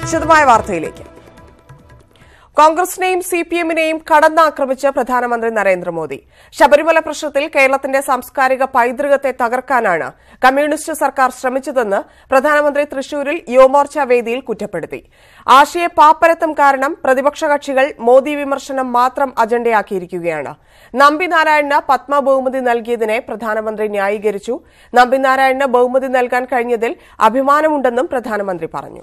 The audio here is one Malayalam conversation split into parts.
വിശദമായ വാർത്തയിലേക്ക് കോൺഗ്രസിനെയും സി പി എമ്മിനെയും കടന്നാക്രമിച്ച് പ്രധാനമന്ത്രി നരേന്ദ്രമോദി ശബരിമല പ്രശ്നത്തിൽ കേരളത്തിന്റെ സാംസ്കാരിക പൈതൃകത്തെ തകർക്കാനാണ് കമ്മ്യൂണിസ്റ്റ് സർക്കാർ ശ്രമിച്ചതെന്ന് പ്രധാനമന്ത്രി തൃശൂരിൽ യുവമോർച്ച വേദിയിൽ കുറ്റപ്പെടുത്തി ആശയ പാപ്പരത്തം കാരണം പ്രതിപക്ഷ കക്ഷികൾ മോദി വിമർശനം മാത്രം അജണ്ടയാക്കിയിരിക്കുകയാണ് നമ്പിനാരായണന് പത്മ ബഹുമതി നൽകിയതിനെ പ്രധാനമന്ത്രി ന്യായീകരിച്ചു നമ്പിനാരായണന് ബഹുമതി നൽകാൻ കഴിഞ്ഞതിൽ അഭിമാനമുണ്ടെന്നും പ്രധാനമന്ത്രി പറഞ്ഞു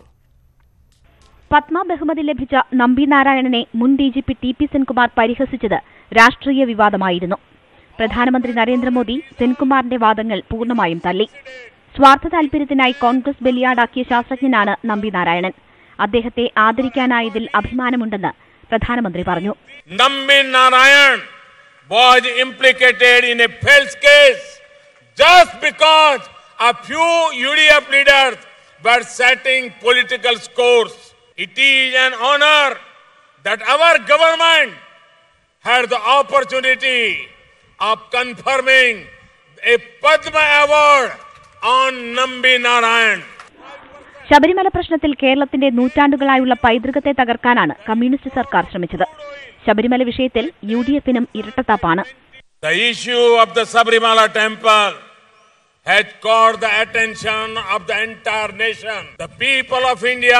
പത്മ ബഹുമതി ലഭിച്ച നമ്പി നാരായണനെ മുൻ D G P T P Senkumar പരിഹസിച്ചത് രാഷ്ട്രീയ വിവാദമായിരുന്നു പ്രധാനമന്ത്രി നരേന്ദ്രമോദി സെൻകുമാറിന്റെ വാദങ്ങൾ പൂർണ്ണമായും തള്ളി സ്വാർത്ഥ താൽപര്യത്തിനായി കോൺഗ്രസ് ബലിയാടാക്കിയ ശാസ്ത്രജ്ഞനാണ് നമ്പി നാരായണൻ അദ്ദേഹത്തെ ആദരിക്കാനായതിൽ അഭിമാനമുണ്ടെന്ന് പ്രധാനമന്ത്രി പറഞ്ഞു Nambi Narayan was implicated in a false case just because a few UDF leaders were setting political scores. It is an honor that our government had the opportunity of conferring a Padma Award on Nambi Narayan. Sabarimala പ്രശ്നത്തിൽ കേരളത്തിന്റെ നൂറ്റാണ്ടുകളായുള്ള പൈതൃകത്തെ തകർക്കാനാണ് കമ്മ്യൂണിസ്റ്റ് സർക്കാർ ശ്രമിച്ചത് ശബരിമല വിഷയത്തിൽ യു ഡി എഫിനും ഇരട്ടത്താപ്പാണ് The issue of the Sabrimala temple has caught the attention of the entire nation. The people of India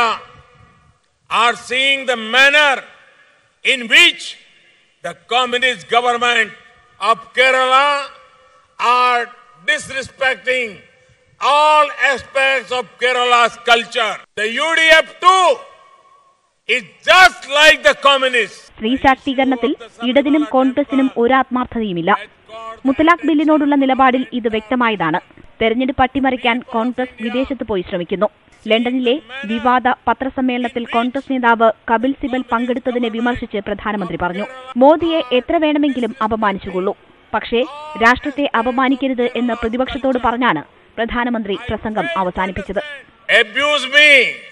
are seeing the manner in which the communist government of Kerala are disrespecting all aspects of Kerala's culture. The UDF too is just like the communists. സ്ത്രീ ശാക്തീകരണത്തിൽ ഇടതിനും കോൺഗ്രസിനും ഒരാത്മാർത്ഥതയുമില്ല മുത്തലാഖ് ബില്ലിനോടുള്ള നിലപാടിൽ ഇത് വ്യക്തമായതാണ് തെരഞ്ഞെടുപ്പ് അട്ടിമറിക്കാൻ കോൺഗ്രസ് വിദേശത്ത് പോയി ശ്രമിക്കുന്നു ലണ്ടനിലെ വിവാദ പത്രസമ്മേളനത്തിൽ കോൺഗ്രസ് നേതാവ് കപിൽ സിബൽ പങ്കെടുത്തതിനെ വിമർശിച്ച് പ്രധാനമന്ത്രി പറഞ്ഞു മോദിയെ എത്ര വേണമെങ്കിലും അപമാനിച്ചുകൊള്ളൂ പക്ഷേ രാഷ്ട്രത്തെ അപമാനിക്കരുത് എന്ന് പ്രതിപക്ഷത്തോട് പറഞ്ഞാണ് പ്രധാനമന്ത്രി പ്രസംഗം അവസാനിപ്പിച്ചത് abuse me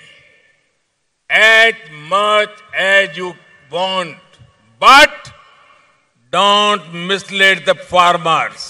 as much as you want, but don't mislead the farmers.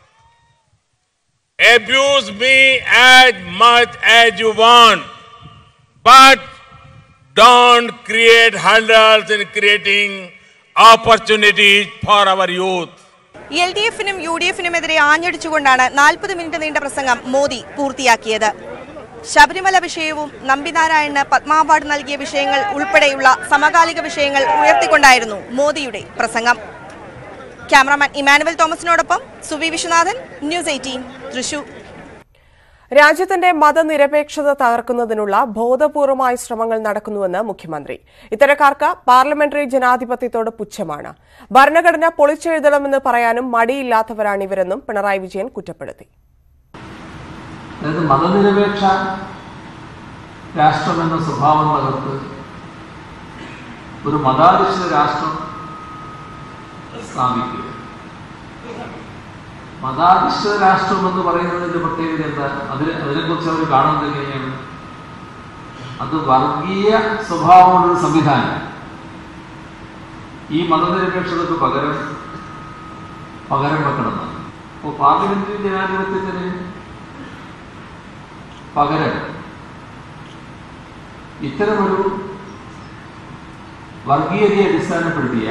Abuse me as much as you want, but don't create hurdles in creating opportunities for our youth. L D എഫിനും യു ഡി എഫിനുമെതിരെ ആഞ്ഞടിച്ചുകൊണ്ടാണ് നാൽപ്പത് മിനിറ്റ് നീണ്ട പ്രസംഗം മോദി പൂർത്തിയാക്കിയത് ശബരിമല വിഷയവും നമ്പിനാരായണന് പത്മ അവാർഡ് നൽകിയ വിഷയങ്ങൾ ഉൾപ്പെടെയുള്ള സമകാലിക വിഷയങ്ങൾ ഉയർത്തിക്കൊണ്ടായിരുന്നു മോദിയുടെ പ്രസംഗം ക്യാമറാമാൻ ഇമാനുവൽ തോമസിനോടൊപ്പം സുവി വിശ്വനാഥൻ ന്യൂസ് എയ്റ്റീൻ തൃശൂർ രാജ്യത്തിന്റെ മതനിരപേക്ഷത തകർക്കുന്നതിനുള്ള ബോധപൂർവമായ ശ്രമങ്ങൾ നടക്കുന്നുവെന്ന് മുഖ്യമന്ത്രി ഇത്തരക്കാർക്ക് പാർലമെന്ററി ജനാധിപത്യത്തോട് പുച്ഛമാണ് ഭരണഘടന പൊളിച്ചെഴുതണമെന്ന് പറയാനും മടിയില്ലാത്തവരാണിവരെന്നും പിണറായി വിജയൻ കുറ്റപ്പെടുത്തി അതായത് മതനിരപേക്ഷ രാഷ്ട്രമെന്ന സ്വഭാവം തകർത്ത് ഒരു മതാധിഷ്ഠിത രാഷ്ട്രം സ്ഥാപിക്കുക മതാധിഷ്ഠിത രാഷ്ട്രം എന്ന് പറയുന്നതിന്റെ പ്രത്യേകത എന്താ അതിന് അതിനെക്കുറിച്ച് അവർ കാണുന്നത് എങ്ങനെയാണ് അത് വർഗീയ സ്വഭാവമുള്ളൊരു സംവിധാനം ഈ മതനിരപേക്ഷതയ്ക്ക് പകരം പകരം വെക്കണമെന്നാണ് അപ്പോൾ പാർലമെന്ററി ജനാധിപത്യത്തിന് പകരം ഇത്തരമൊരു വർഗീയതയെ അടിസ്ഥാനപ്പെടുത്തിയ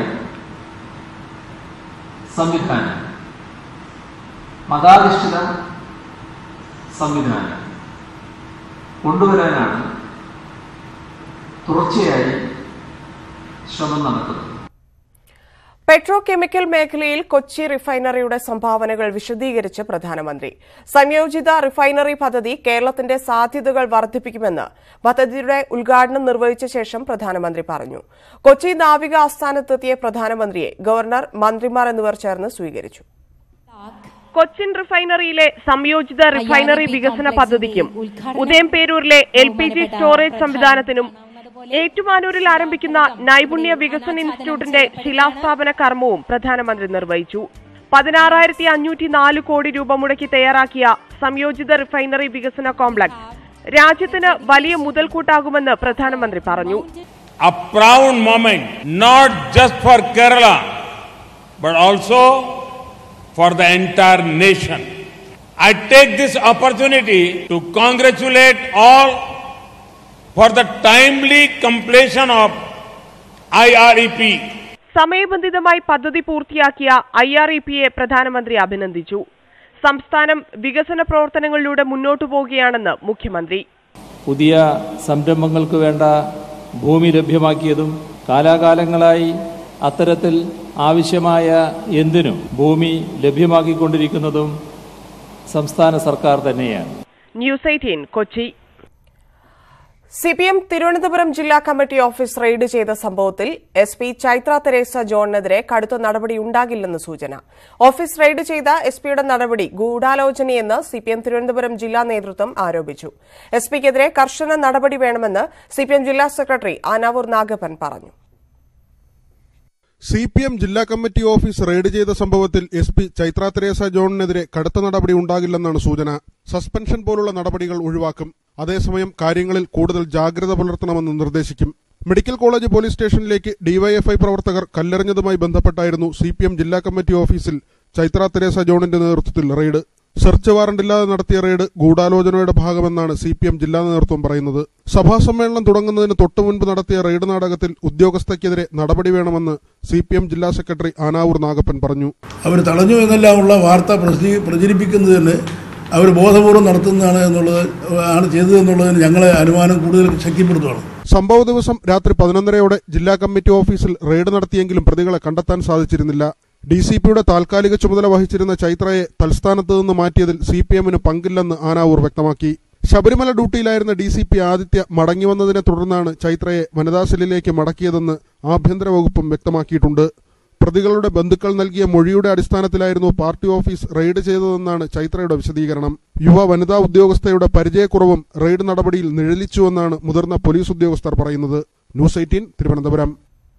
സംവിധാനം മതാധിഷ്ഠിത സംവിധാനം കൊണ്ടുവരാനാണ് തുടർച്ചയായി ശ്രമം നടത്തുന്നത് പെട്രോ കെമിക്കൽ മേഖലയിൽ കൊച്ചി റിഫൈനറിയുടെ സംഭാവനകൾ വിശദീകരിച്ച് പ്രധാനമന്ത്രി സംയോജിത റിഫൈനറി പദ്ധതി കേരളത്തിന്റെ സാധ്യതകൾ വർദ്ധിപ്പിക്കുമെന്ന് പദ്ധതിയുടെ ഉദ്ഘാടനം നിർവഹിച്ച ശേഷം പ്രധാനമന്ത്രി പറഞ്ഞു കൊച്ചി നാവിക ആസ്ഥാനത്തെത്തിയ പ്രധാനമന്ത്രിയെ ഗവർണർ മന്ത്രിമാർ എന്നിവർ ചേർന്ന് സ്വീകരിച്ചു കൊച്ചിൻ റിഫൈനറിയിലെ സംയോജിത റിഫൈനറി വികസന പദ്ധതിക്കും ഉദയംപേരൂരിലെ എൽ പി ജി സ്റ്റോറേജ് സംവിധാനത്തിനും ഏറ്റുമാനൂരിൽ ആരംഭിക്കുന്ന നൈപുണ്യ വികസന ഇൻസ്റ്റിറ്റ്യൂട്ടിന്റെ ശിലാസ്ഥാപന കർമ്മവും പ്രധാനമന്ത്രി നിർവഹിച്ചു പതിനാറായിരത്തി അഞ്ഞൂറ്റി നാല് കോടി രൂപ മുടക്കി തയ്യാറാക്കിയ സംയോജിത റിഫൈനറി വികസന കോംപ്ലക്സ് രാജ്യത്തിന് വലിയ മുതൽക്കൂട്ടാകുമെന്ന് പ്രധാനമന്ത്രി പറഞ്ഞു a proud moment, not just for Kerala, but also for the entire nation. I take this opportunity to congratulate all for the timely completion of IREP. സമയബന്ധിതമായി പദ്ധതി പൂർത്തിയാക്കിയ ഐ ആർ ഇ പിയെ പ്രധാനമന്ത്രി അഭിനന്ദിച്ചു സംസ്ഥാനം വികസന പ്രവർത്തനങ്ങളിലൂടെ മുന്നോട്ടു പോവുകയാണെന്ന് മുഖ്യമന്ത്രി പുതിയ സംരംഭങ്ങൾക്ക് വേണ്ട ഭൂമി ലഭ്യമാക്കിയതും കാലാകാലങ്ങളായി അത്തരത്തിൽ ആവശ്യമായ എന്തിനും ഭൂമി ലഭ്യമാക്കിക്കൊണ്ടിരിക്കുന്നതും സംസ്ഥാന സർക്കാർ തന്നെയാണ് News Eighteen Kochi C P M Thiruvananthapuram ജില്ലാ കമ്മിറ്റി ഓഫീസ് റെയ്ഡ് ചെയ്ത സംഭവത്തിൽ എസ് പി ചൈത്ര തെരേസ ജോണിനെതിരെ കടുത്ത നടപടി ഉണ്ടാകില്ലെന്ന് സൂചന ഓഫീസ് റെയ്ഡ് ചെയ്ത എസ് പിയുടെ നടപടി ഗൂഢാലോചനയെന്ന് സി പി എം തിരുവനന്തപുരം ജില്ലാ നേതൃത്വം ആരോപിച്ചു എസ് പിക്കെതിരെ കർശന നടപടി വേണമെന്ന് സി പി എം ജില്ലാ സെക്രട്ടറി ആനാവൂർ നാഗപ്പൻ പറഞ്ഞു സി പി എം ജില്ലാ കമ്മിറ്റി ഓഫീസ് റെയ്ഡ് ചെയ്ത സംഭവത്തിൽ എസ് പി ചൈത്ര തെരേസ ജോണിനെതിരെ കടുത്ത നടപടി ഉണ്ടാകില്ലെന്നാണ് സൂചന സസ്പെൻഷൻ പോലുള്ള നടപടികൾ ഒഴിവാക്കും അതേസമയം കാര്യങ്ങളിൽ കൂടുതൽ ജാഗ്രത പുലർത്തണമെന്ന് നിർദ്ദേശിക്കും മെഡിക്കൽ കോളേജ് പോലീസ് സ്റ്റേഷനിലേക്ക് ഡിവൈഎഫ്ഐ പ്രവർത്തകർ കല്ലെറിഞ്ഞതുമായി ബന്ധപ്പെട്ടായിരുന്നു സി പി എം ജില്ലാ കമ്മിറ്റി ഓഫീസിൽ ചൈത്ര തെരേസ ജോണിന്റെ നേതൃത്വത്തിൽ റെയ്ഡ് സെർച്ച് വാറണ്ടില്ലാതെ നടത്തിയ റെയ്ഡ് ഗൂഢാലോചനയുടെ ഭാഗമെന്നാണ് സി പി എം ജില്ലാ നേതൃത്വം പറയുന്നത് സഭാ സമ്മേളനം തുടങ്ങുന്നതിന് തൊട്ടു മുൻപ് നടത്തിയ റെയ്ഡ് നാടകത്തിൽ ഉദ്യോഗസ്ഥയ്ക്കെതിരെ നടപടി വേണമെന്ന് സി പി എം ജില്ലാ സെക്രട്ടറി ആനാവൂർ നാഗപ്പൻ പറഞ്ഞു അവർ തടഞ്ഞു എന്നെല്ലാമുള്ള വാർത്ത പ്രസിദ്ധീ- പ്രചരിപ്പിക്കുന്നതിന് അവർ ബോധപൂർവം നടത്തുന്നതാണ് എന്നുള്ളത് ആണ് ചെയ്തതെന്നുള്ളതിന് ഞങ്ങളെ അനുമാനം കൂടുതൽ ശക്തിപ്പെടുത്തുകയാണ് സംഭവ ദിവസം രാത്രി പതിനൊന്നരയോടെ ജില്ലാ കമ്മിറ്റി ഓഫീസിൽ റെയ്ഡ് നടത്തിയെങ്കിലും പ്രതികളെ കണ്ടെത്താൻ സാധിച്ചിരുന്നില്ല ഡി സി പിയുടെ താൽക്കാലിക ചുമതല വഹിച്ചിരുന്ന ചൈത്രയെ തൽസ്ഥാനത്ത് നിന്ന് മാറ്റിയതിൽ സി പി എമ്മിന് പങ്കില്ലെന്ന് ആനാവൂർ വ്യക്തമാക്കി ശബരിമല ഡ്യൂട്ടിയിലായിരുന്ന ഡി സി പി ആദിത്യ മടങ്ങി വന്നതിനെ തുടർന്നാണ് ചൈത്രയെ വനിതാ സെല്ലിലേക്ക് മടക്കിയതെന്ന് ആഭ്യന്തര വകുപ്പും വ്യക്തമാക്കിയിട്ടുണ്ട് പ്രതികളുടെ ബന്ധുക്കൾ നൽകിയ മൊഴിയുടെ അടിസ്ഥാനത്തിലായിരുന്നു പാർട്ടി ഓഫീസ് റെയ്ഡ് ചെയ്തതെന്നാണ് ചൈത്രയുടെ വിശദീകരണം യുവ വനിതാ ഉദ്യോഗസ്ഥയുടെ പരിചയക്കുറവും റെയ്ഡ് നടപടിയിൽ നിഴലിച്ചുവെന്നാണ് മുതിർന്ന പോലീസ് ഉദ്യോഗസ്ഥർ പറയുന്നത് ന്യൂസ് എയ്റ്റീൻ തിരുവനന്തപുരം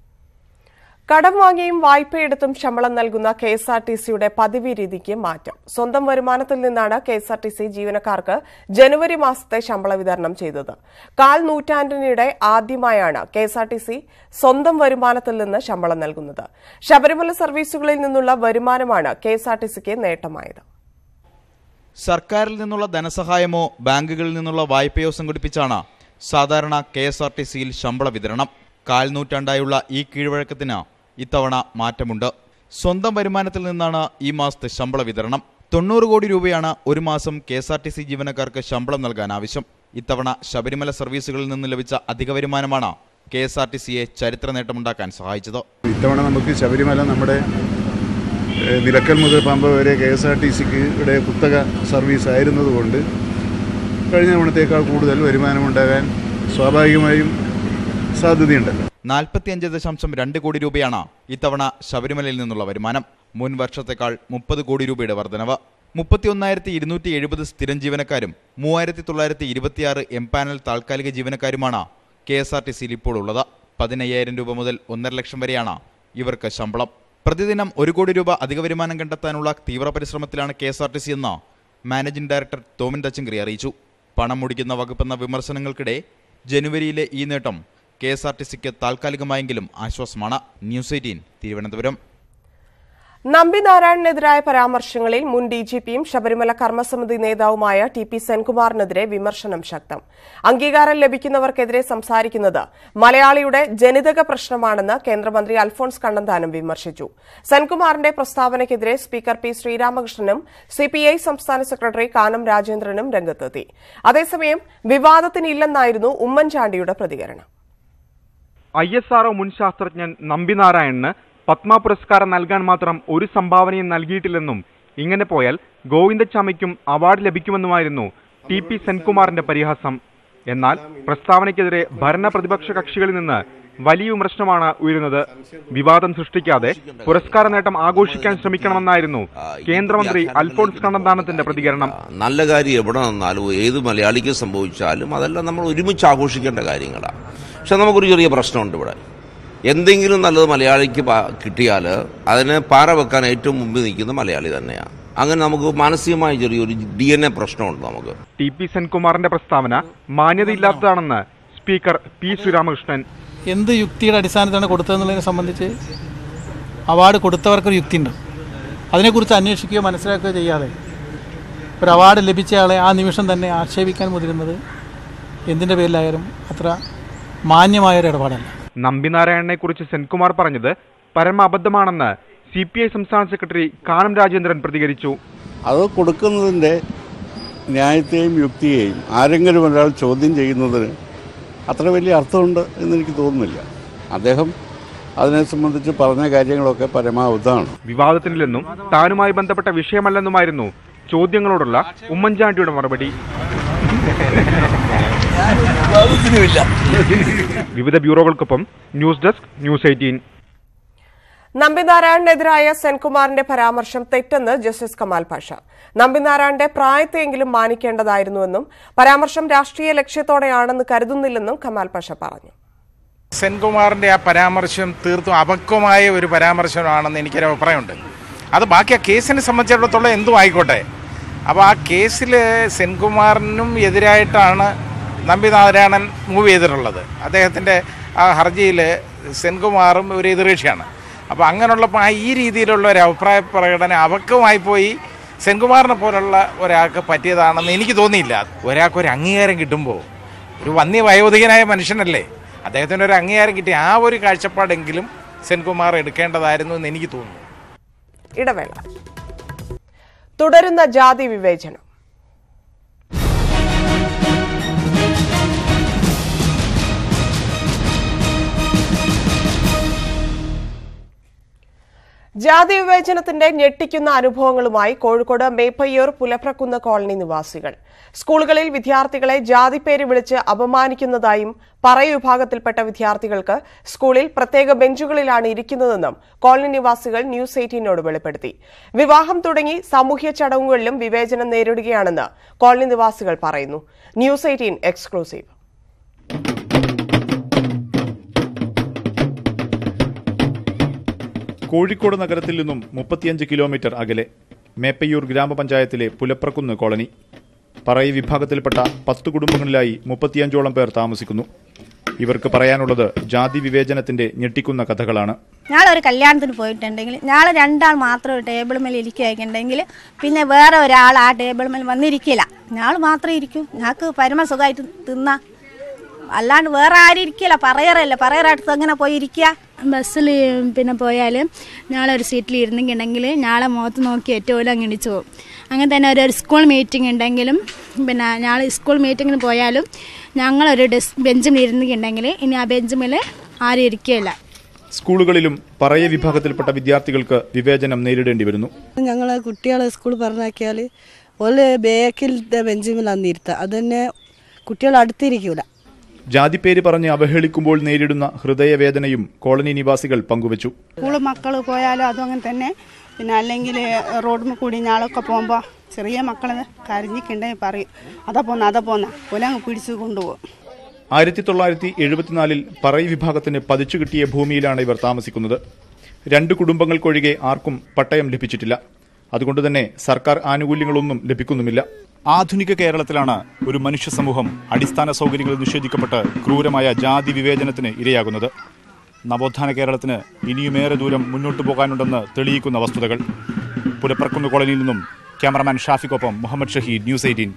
കടം വാങ്ങിയും വായ്പയെടുത്തും ശമ്പളം നൽകുന്ന കെ എസ് ആർ ടി സിയുടെ പതിവ് രീതിക്ക് മാറ്റം സ്വന്തം വരുമാനത്തിൽ നിന്നാണ് K S R T C ജീവനക്കാർക്ക് ജനുവരി മാസത്തെ ശമ്പള വിതരണം ചെയ്തത് കാൽ നൂറ്റാണ്ടിനിടെ ആദ്യമായാണ് K S R T C സ്വന്തം വരുമാനത്തിൽ നിന്ന് ശമ്പളം നൽകുന്നത് ശബരിമല സർവീസുകളിൽ നിന്നുള്ള വരുമാനമാണ് കെ എസ് ആർ ടി സിക്ക് നേട്ടമായത് സർക്കാരിൽ നിന്നുള്ള ധനസഹായമോ ബാങ്കുകളിൽ നിന്നുള്ള വായ്പയോ സംഘടിപ്പിച്ചാണ് സാധാരണ കെ എസ് ആർ ടി സിയിൽ ശമ്പള വിതരണം കാൽ നൂറ്റാണ്ടായുള്ള ഈ കീഴ്വഴക്കത്തിന് ഇത്തവണ മാറ്റമുണ്ട് സ്വന്തം വരുമാനത്തിൽ നിന്നാണ് ഈ മാസത്തെ ശമ്പള വിതരണം തൊണ്ണൂറ് കോടി രൂപയാണ് ഒരു മാസം K S R T C ജീവനക്കാർക്ക് ശമ്പളം നൽകാൻ ആവശ്യം ഇത്തവണ ശബരിമല സർവീസുകളിൽ നിന്ന് ലഭിച്ച അധിക വരുമാനമാണ് കെ എസ് ആർ ടി സിയെ ചരിത്ര നേട്ടമുണ്ടാക്കാൻ സഹായിച്ചത് ഇത്തവണ നമുക്ക് ശബരിമല നമ്മുടെ ഏഹ്, നിലക്കൽ മുതൽ പമ്പ വരെ കെ എസ് ആർ ടി സിയുടെ കുത്തക സർവീസ് ആയിരുന്നതുകൊണ്ട് കഴിഞ്ഞ തവണത്തേക്കാൾ കൂടുതൽ വരുമാനമുണ്ടാകാൻ സ്വാഭാവികമായും സാധ്യതയുണ്ടല്ലോ നാൽപ്പത്തിയഞ്ച് ദശാംശം രണ്ട് കോടി രൂപയാണ് ഇത്തവണ ശബരിമലയിൽ നിന്നുള്ള വരുമാനം മുൻ വർഷത്തെക്കാൾ മുപ്പത് കോടി രൂപയുടെ വർധനവ് മുപ്പത്തിയൊന്നായിരത്തി ഇരുന്നൂറ്റി എഴുപത് സ്ഥിരം ജീവനക്കാരും മൂവായിരത്തി തൊള്ളായിരത്തി ഇരുപത്തിയാറ് എം പാനൽ താൽക്കാലിക ജീവനക്കാരുമാണ് കെ എസ് ആർ ടി സിയിൽ ഇപ്പോൾ ഉള്ളത് പതിനയ്യായിരം രൂപ മുതൽ ഒന്നര ലക്ഷം വരെയാണ് ഇവർക്ക് ശമ്പളം പ്രതിദിനം ഒരു കോടി രൂപ അധിക വരുമാനം കണ്ടെത്താനുള്ള തീവ്ര പരിശ്രമത്തിലാണ് K S R T C എന്ന് മാനേജിംഗ് ഡയറക്ടർ തോമൻ തച്ചങ്കരി അറിയിച്ചു പണം മുടിക്കുന്ന വകുപ്പെന്ന വിമർശനങ്ങൾക്കിടെ ജനുവരിയിലെ ഈ നേട്ടം കെ എസ് ആർ ടി സിക്ക് താൽക്കാലികമായെങ്കിലും ആശ്വാസമാണ് ന്യൂസ് എയ്റ്റീൻ തിരുവനന്തപുരം നമ്പി നാരായണനെതിരായ പരാമർശങ്ങളിൽ മുൻ ഡി ജി പിയും ശബരിമല കർമ്മസമിതി നേതാവുമായ ടി പി സെൻകുമാറിനെതിരെ വിമർശനം ശക്തം അംഗീകാരം ലഭിക്കുന്നവർക്കെതിരെ സംസാരിക്കുന്നത് മലയാളിയുടെ ജനിതക പ്രശ്നമാണെന്ന് കേന്ദ്രമന്ത്രി അൽഫോൺസ് കണ്ണന്താനം വിമർശിച്ചു സെൻകുമാറിന്റെ പ്രസ്താവനയ്ക്കെതിരെ സ്പീക്കർ പി ശ്രീരാമകൃഷ്ണനും സിപിഐ സംസ്ഥാന സെക്രട്ടറി കാനം രാജേന്ദ്രനും രംഗത്തെത്തി അതേസമയം വിവാദത്തിനില്ലെന്നായിരുന്നു ഉമ്മൻചാണ്ടിയുടെ പ്രതികരണം ഐ എസ് ആർഒ മുൻ ശാസ്ത്രജ്ഞൻ നമ്പിനാരായണന് പത്മ പുരസ്കാരം നൽകാൻ മാത്രം ഒരു സംഭാവനയും നൽകിയിട്ടില്ലെന്നും ഇങ്ങനെ പോയാൽ ഗോവിന്ദച്ചാമിക്കും അവാർഡ് ലഭിക്കുമെന്നുമായിരുന്നു ടി പി സെൻകുമാറിന്റെ പരിഹാസം എന്നാൽ പ്രസ്താവനയ്ക്കെതിരെ ഭരണ പ്രതിപക്ഷ കക്ഷികളിൽ നിന്ന് വലിയ വിമർശനമാണ് ഉയരുന്നത് വിവാദം സൃഷ്ടിക്കാതെ പുരസ്കാര നേട്ടം ആഘോഷിക്കാൻ ശ്രമിക്കണമെന്നായിരുന്നു കേന്ദ്രമന്ത്രി അൽഫോൺസ് കണ്ണന്താനത്തിന്റെ പ്രതികരണം നല്ല കാര്യം എവിടെ നിന്നാലും ഏത് മലയാളിക്ക് സംഭവിച്ചാലും അതെല്ലാം നമ്മൾ ഒരുമിച്ച് ആഘോഷിക്കേണ്ട കാര്യങ്ങളാണ് പക്ഷെ നമുക്കൊരു ചെറിയ പ്രശ്നമുണ്ട് ഇവിടെ എന്തെങ്കിലും നല്ലത് മലയാളിക്ക് പ- കിട്ടിയാൽ അതിനെ പാറ വെക്കാൻ ഏറ്റവും മുമ്പിൽ നിൽക്കുന്ന മലയാളി തന്നെയാണ് അങ്ങനെ നമുക്ക് മാനസികമായ ചെറിയൊരു ഡി എൻ എ പ്രശ്നമുണ്ട് നമുക്ക് ടി പി സെൻകുമാറിന്റെ പ്രസ്താവന മാന്യതയില്ലാത്തതാണെന്ന് സ്പീക്കർ പി ശ്രീരാമകൃഷ്ണൻ എന്ത് യുക്തിയുടെ അടിസ്ഥാനത്തിലാണ് കൊടുത്തതെന്നുള്ളതിനെ സംബന്ധിച്ച് അവാർഡ് കൊടുത്തവർക്കൊരു യുക്തിയുണ്ട് അതിനെക്കുറിച്ച് അന്വേഷിക്കുകയോ മനസ്സിലാക്കുകയോ ചെയ്യാതെ ഒരു അവാർഡ് ലഭിച്ചയാളെ ആ നിമിഷം തന്നെ ആക്ഷേപിക്കാൻ മുതിരുന്നത് എന്തിൻ്റെ പേരിലായാലും അത്ര മാന്യമായൊരു ഇടപാടല്ല നമ്പിനാരായണനെ കുറിച്ച് സെൻകുമാർ പറഞ്ഞത് പരമ അബദ്ധമാണെന്ന് സി പി ഐ സംസ്ഥാന സെക്രട്ടറി കാനം രാജേന്ദ്രൻ പ്രതികരിച്ചു അത് കൊടുക്കുന്നതിൻ്റെ ന്യായത്തെയും യുക്തിയെയും ആരെങ്കിലും ഒരാൾ ചോദ്യം ചെയ്യുന്നതിന് അത്ര വലിയ അർത്ഥമുണ്ട് എന്നെനിക്ക് തോന്നുന്നില്ല അദ്ദേഹം അതിനെ സംബന്ധിച്ച് പറഞ്ഞ കാര്യങ്ങളൊക്കെ പരമാവധമാണ് വിവാദത്തിൽ നിന്നും താനുമായി ബന്ധപ്പെട്ട വിഷയമല്ലെന്നുമായിരുന്നു ചോദ്യങ്ങളോടുള്ള ഉമ്മൻചാണ്ടിയുടെ മറുപടി വിവിധ ബ്യൂറോകൾക്കൊപ്പം ന്യൂസ് ഡെസ്ക് ന്യൂസ് എയ്റ്റീൻ നമ്പിനാരായണനെതിരായ സെൻകുമാറിന്റെ പരാമർശം തെറ്റെന്ന് ജസ്റ്റിസ് കമാൽ പാഷ നമ്പിനാരായണന്റെ പ്രായത്തെയെങ്കിലും മാനിക്കേണ്ടതായിരുന്നുവെന്നും പരാമർശം രാഷ്ട്രീയ ലക്ഷ്യത്തോടെയാണെന്ന് കരുതുന്നില്ലെന്നും കമാൽ പാഷ പറഞ്ഞു സെൻകുമാറിൻ്റെ ആ പരാമർശം തീർത്തും അപക്വമായ ഒരു പരാമർശമാണെന്ന് എനിക്കൊരു അഭിപ്രായമുണ്ട് അത് ബാക്കി ആ കേസിനെ സംബന്ധിച്ചിടത്തോളം എന്തും ആയിക്കോട്ടെ അപ്പോൾ ആ കേസിൽ സെൻകുമാറിനും എതിരായിട്ടാണ് നമ്പി നാരായണൻ മൂവ് ചെയ്തിട്ടുള്ളത് അദ്ദേഹത്തിൻ്റെ ആ ഹർജിയിൽ സെൻകുമാറും ഒരു എതിർകക്ഷിയാണ് അപ്പോൾ അങ്ങനെയുള്ളപ്പോൾ ആ ഈ രീതിയിലുള്ള ഒരു അഭിപ്രായ പ്രകടനം അപക്വമായി പോയി സെൻകുമാറിനെ പോലുള്ള ഒരാൾക്ക് പറ്റിയതാണെന്ന് എനിക്ക് തോന്നിയില്ല ഒരാൾക്ക് ഒരു അംഗീകാരം കിട്ടുമ്പോൾ ഒരു വന്യ വയോധികനായ മനുഷ്യനല്ലേ അദ്ദേഹത്തിന് ഒരു അംഗീകാരം കിട്ടി ആ ഒരു കാഴ്ചപ്പാടെങ്കിലും സെൻകുമാർ എടുക്കേണ്ടതായിരുന്നു എന്ന് എനിക്ക് തോന്നുന്നു ഇടവേള തുടരുന്ന ജാതി വിവേചനം ജാതി വിവേചനത്തിന്റെ ഞെട്ടിക്കുന്ന അനുഭവങ്ങളുമായി കോഴിക്കോട് മേപ്പയ്യൂർ പുലപ്രക്കുന്ന് കോളനി നിവാസികൾ സ്കൂളുകളിൽ വിദ്യാർത്ഥികളെ ജാതിപ്പേര് വിളിച്ച് അപമാനിക്കുന്നതായും പറയ വിഭാഗത്തിൽപ്പെട്ട വിദ്യാർത്ഥികൾക്ക് സ്കൂളിൽ പ്രത്യേക ബെഞ്ചുകളിലാണ് ഇരിക്കുന്നതെന്നും കോളനി നിവാസികൾ ന്യൂസ് എയ്റ്റീനോട് വെളിപ്പെടുത്തി വിവാഹം തുടങ്ങി സാമൂഹ്യ ചടങ്ങുകളിലും വിവേചനം നേരിടുകയാണെന്ന് കോളനി നിവാസികൾ പറയുന്നു ന്യൂസ് എയ്റ്റീൻ എക്സ്ക്ലൂസീവ് കോഴിക്കോട് നഗരത്തിൽ നിന്നും മുപ്പത്തിയഞ്ച് കിലോമീറ്റർ അകലെ മേപ്പയ്യൂർ ഗ്രാമപഞ്ചായത്തിലെ പുലപ്രക്കുന്ന് കോളനി പറയി വിഭാഗത്തിൽപ്പെട്ട പത്ത് കുടുംബങ്ങളിലായി മുപ്പത്തിയഞ്ചോളം പേർ താമസിക്കുന്നു ഇവർക്ക് പറയാനുള്ളത് ജാതി വിവേചനത്തിന്റെ ഞെട്ടിക്കുന്ന കഥകളാണ് ഞാളൊരു കല്യാണത്തിന് പോയിട്ടുണ്ടെങ്കിൽ ഞാൾ രണ്ടാൾ മാത്രം ഒരു ടേബിൾ മേൽ ഇരിക്കുകയായിട്ടുണ്ടെങ്കിൽ പിന്നെ വേറെ ഒരാൾ ആ ടേബിൾ മേൽ വന്നിരിക്കില്ല ഞാൾ മാത്രമേ ഇരിക്കൂ ഞങ്ങൾക്ക് പരമസുഖമായിട്ട് തിന്നാ അല്ലാണ്ട് വേറെ ആരും ഇരിക്കില്ല പറയറല്ല പറയറടുത്ത് അങ്ങനെ പോയി ഇരിക്കുക ബസ്സിൽ പിന്നെ പോയാൽ ഞാളൊരു സീറ്റിൽ ഇരുന്നെങ്കിൽ ഞാളെ മുഖത്ത് നോക്കി ഏറ്റവും അങ്ങ് ഇണിച്ചു പോകും അങ്ങനെ തന്നെ ഒരു ഒരു സ്കൂൾ മീറ്റിംഗ് ഉണ്ടെങ്കിലും പിന്നെ ഞാൾ സ്കൂൾ മീറ്റിങ്ങിന് പോയാലും ഞങ്ങളൊരു ഡെസ് ബെഞ്ചിൽ ഇരുന്നിട്ടുണ്ടെങ്കിൽ ഇനി ആ ബെഞ്ചുമേൽ ആരും ഇരിക്കുകയില്ല സ്കൂളുകളിലും പറയ വിഭാഗത്തിൽപ്പെട്ട വിദ്യാർത്ഥികൾക്ക് വിവേചനം നേരിടേണ്ടി വരുന്നു ഞങ്ങൾ കുട്ടികളെ സ്കൂൾ പറഞ്ഞാക്കിയാൽ ഒരു ബേക്കിലത്തെ ബെഞ്ചിമിലാണ് ഇരുത്തുക അത് തന്നെ കുട്ടികൾ അടുത്തിരിക്കൂല ജാതിപ്പേര് പറഞ്ഞ് അവഹേളിക്കുമ്പോൾ നേരിടുന്ന ഹൃദയവേദനയും കോളനി നിവാസികൾ പങ്കുവച്ചു സ്കൂൾ മക്കൾ പോയാലും അതും അങ്ങനെ തന്നെ പിന്നെ അല്ലെങ്കിൽ റോഡിൽ കൂടി ഞാളൊക്കെ പോകുമ്പോൾ ചെറിയ മക്കൾ കരഞ്ഞിട്ടുണ്ടെങ്കിൽ പറയും അതാ പോന്ന അതാ പോന്ന പോലെ അങ്ങ് പിടിച്ച് കൊണ്ടുപോകും ആയിരത്തി തൊള്ളായിരത്തി എഴുപത്തിനാലിൽ പറയി വിഭാഗത്തിന് പതിച്ചു കിട്ടിയ ഭൂമിയിലാണ് ഇവർ താമസിക്കുന്നത് രണ്ട് കുടുംബങ്ങൾക്കൊഴികെ ആർക്കും പട്ടയം ലഭിച്ചിട്ടില്ല അതുകൊണ്ട് തന്നെ സർക്കാർ ആനുകൂല്യങ്ങളൊന്നും ലഭിക്കുന്നുമില്ല ആധുനിക കേരളത്തിലാണ് ഒരു മനുഷ്യ സമൂഹം അടിസ്ഥാന സൗകര്യങ്ങൾ നിഷേധിക്കപ്പെട്ട് ക്രൂരമായ ജാതി വിവേചനത്തിന് ഇരയാകുന്നത് നവോത്ഥാന കേരളത്തിന് ഇനിയുമേറെ ദൂരം മുന്നോട്ടു പോകാനുണ്ടെന്ന് തെളിയിക്കുന്ന വസ്തുതകൾ പുലപ്പറക്കുന്ന കോളനിയിൽ നിന്നും ക്യാമറമാൻ ഷാഫിക്കൊപ്പം Muhammad Shahid News Eighteen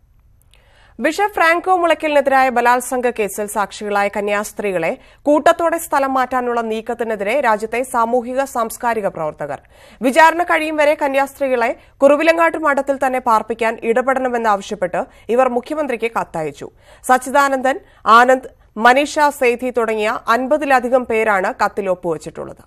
bishop Franco മുളയ്ക്കലിനെതിരായ ബലാത്സംഗ കേസിൽ സാക്ഷികളായ കന്യാസ്ത്രീകളെ കൂട്ടത്തോടെ സ്ഥലം മാറ്റാനുള്ള നീക്കത്തിനെതിരെ രാജ്യത്തെ സാമൂഹിക സാംസ്കാരിക പ്രവർത്തകർ വിചാരണ കഴിയും വരെ കന്യാസ്ത്രീകളെ കുറുവിലങ്ങാട്ട് മഠത്തിൽ തന്നെ പാർപ്പിക്കാൻ ഇടപെടണമെന്നാവശ്യപ്പെട്ട് ഇവർ മുഖ്യമന്ത്രിക്ക് കത്തയച്ചു സച്ചിദാനന്ദൻ ആനന്ദ് മനീഷ സേഥി തുടങ്ങിയ അൻപതിലധികം പേരാണ് കത്തിൽ ഒപ്പുവച്ചിട്ടുള്ളത്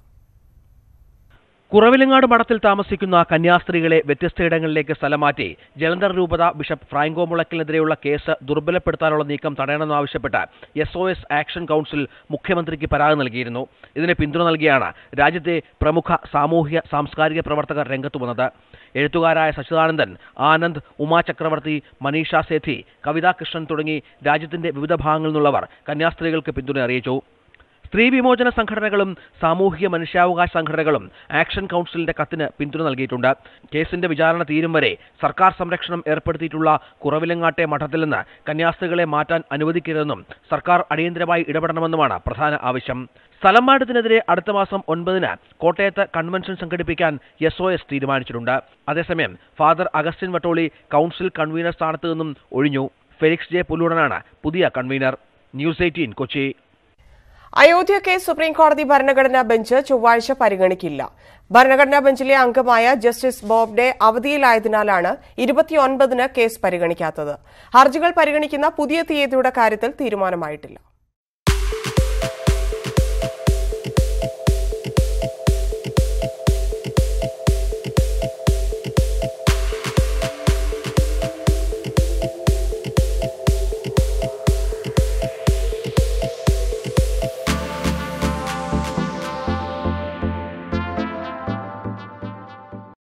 കുറവിലങ്ങാട് മഠത്തിൽ താമസിക്കുന്ന കന്യാസ്ത്രീകളെ വ്യത്യസ്തയിടങ്ങളിലേക്ക് സ്ഥലമാറ്റി ജലന്ധർ രൂപത ബിഷപ്പ് ഫ്രാങ്കോ മുളയ്ക്കലിനെതിരെയുള്ള കേസ് ദുർബലപ്പെടുത്താനുള്ള നീക്കം തടയണമെന്നാവശ്യപ്പെട്ട് S O S action council മുഖ്യമന്ത്രിക്ക് പരാതി നൽകിയിരുന്നു ഇതിന് പിന്തുണ നൽകിയാണ് രാജ്യത്തെ പ്രമുഖ സാമൂഹ്യ സാംസ്കാരിക പ്രവർത്തകർ രംഗത്തു വന്നത് എഴുത്തുകാരായ സച്ചിദാനന്ദൻ ആനന്ദ് ഉമാ ചക്രവർത്തി മനീഷ സേഥി കവിതാ കൃഷ്ണൻ തുടങ്ങി രാജ്യത്തിന്റെ വിവിധ ഭാഗങ്ങളിൽ നിന്നുള്ളവർ കന്യാസ്ത്രീകൾക്ക് പിന്തുണ അറിയിച്ചു സ്ത്രീ വിമോചന സംഘടനകളും സാമൂഹിക മനുഷ്യാവകാശ സംഘടനകളും ആക്ഷൻ കൗൺസിലിന്റെ കത്തിന് പിന്തുണ നൽകിയിട്ടുണ്ട് കേസിന്റെ വിചാരണ തീരും വരെ സർക്കാർ സംരക്ഷണം ഏർപ്പെടുത്തിയിട്ടുള്ള കുറവിലങ്ങാട്ടെ മഠത്തിൽ നിന്ന് കന്യാസ്ത്രീകളെ മാറ്റാൻ അനുവദിക്കരുതെന്നും സർക്കാർ അടിയന്തരമായി ഇടപെടണമെന്നുമാണ് പ്രധാന ആവശ്യം സ്ഥലം മാറ്റത്തിനെതിരെ അടുത്ത മാസം ഒൻപതിന് കോട്ടയത്ത് കൺവെൻഷൻ സംഘടിപ്പിക്കാൻ എസ് ഒ എസ് തീരുമാനിച്ചിട്ടുണ്ട് അതേസമയം father Augustine Vattoli council convener സ്ഥാനത്ത് നിന്നും ഒഴിഞ്ഞു ഫെലിക്സ് ജെ പുല്ലൂടനാണ് പുതിയ convener News Eighteen Kochi Ayodhya case സുപ്രീംകോടതി ഭരണഘടനാ ബെഞ്ച് ചൊവ്വാഴ്ച പരിഗണിക്കില്ല ഭരണഘടനാ ബെഞ്ചിലെ അംഗമായ ജസ്റ്റിസ് ബോബ്ഡെ അവധിയിലായതിനാലാണ് ഇരുപത്തിയൊൻപതിന് കേസ് പരിഗണിക്കാത്തത് ഹർജികൾ പരിഗണിക്കുന്ന പുതിയ തീയതിയുടെ കാര്യത്തിൽ തീരുമാനമായിട്ടില്ല